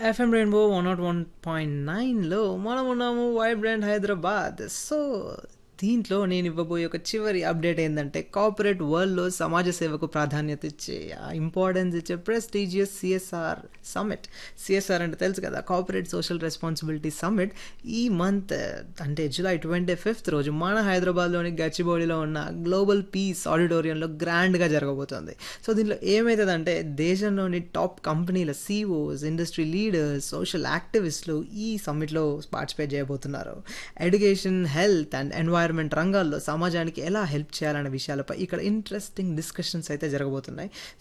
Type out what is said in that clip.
FM Rainbow one nought one point నైన్లో మనం ఉన్నాము వైబ్రెంట్ హైదరాబాద్ సో దీంట్లో నేను ఇవ్వబోయే ఒక చివరి అప్డేట్ ఏంటంటే కార్పొరేట్ వరల్డ్లో సమాజ సేవకు ప్రాధాన్యత ఇచ్చే ఇంపార్టెన్స్ ఇచ్చే ప్రెస్టీజియస్ సిఎస్ఆర్ సమ్మిట్ సిఎస్ఆర్ అంటే తెలుసు కదా కార్పొరేట్ సోషల్ రెస్పాన్సిబిలిటీ సమ్మిట్ ఈ మంత్ అంటే జూలై ట్వంటీ ఫిఫ్త్ రోజు మన హైదరాబాద్లోని గచ్చిబౌలిలో ఉన్న గ్లోబల్ పీస్ ఆడిటోరియంలో గ్రాండ్గా జరగబోతోంది సో దీంట్లో ఏమవుతుందంటే దేశంలోని టాప్ కంపెనీల సీఓస్ ఇండస్ట్రీ లీడర్స్ సోషల్ యాక్టివిస్టులు ఈ సమ్మిట్లో పార్టిసిపేట్ చేయబోతున్నారు ఎడ్యుకేషన్ హెల్త్ అండ్ ఎన్వైర్మెంట్ రంగాల్లో సమాజానికి ఎలా హెల్ప్ చేయాలనే విషయాలపై ఇక్కడ ఇంట్రెస్టింగ్ డిస్కషన్స్ అయితే జరగబోతున్నాయి